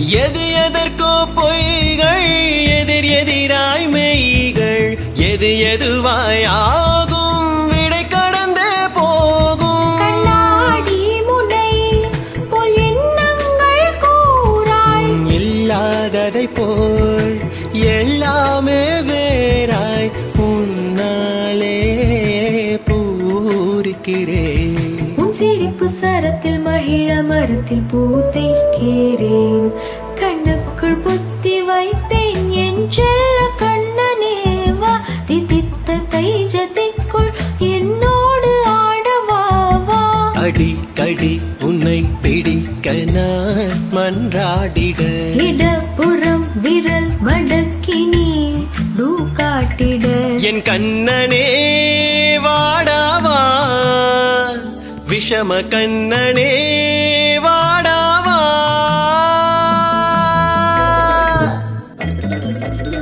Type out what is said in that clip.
எது எதற்கோ பொய்கள் எதிர் எதிராய் மெய்கள் எது எதுவாய் ஆகும் விடை கடந்தே போகும் கண்ணாடி முனை போல் எண்ணங்கள் கூறாய் இல்லாததை போல் எல்லாமே வேறாய் உன்னாலே பூரிக்கிறேன் உன் சிரிப்பு சரத்தில் மகிழ மரத்தில் பூத்தைக்கிறேன் கண்ணுக்குள் புத்தி வைத்தேன் என் செல்ல கண்ணனேவா தித்தித்த தைஜத்திற்குள் என்னோடு ஆடவாவா அடிக்கடி உன்னை பிடிக்க நான் மன்றாடிட இடப்புறம் விரல் மடக்கி நீ தூ காட்டிட என் கண்ணனே வாடாவா விஷம கண்ணனே வாடாவா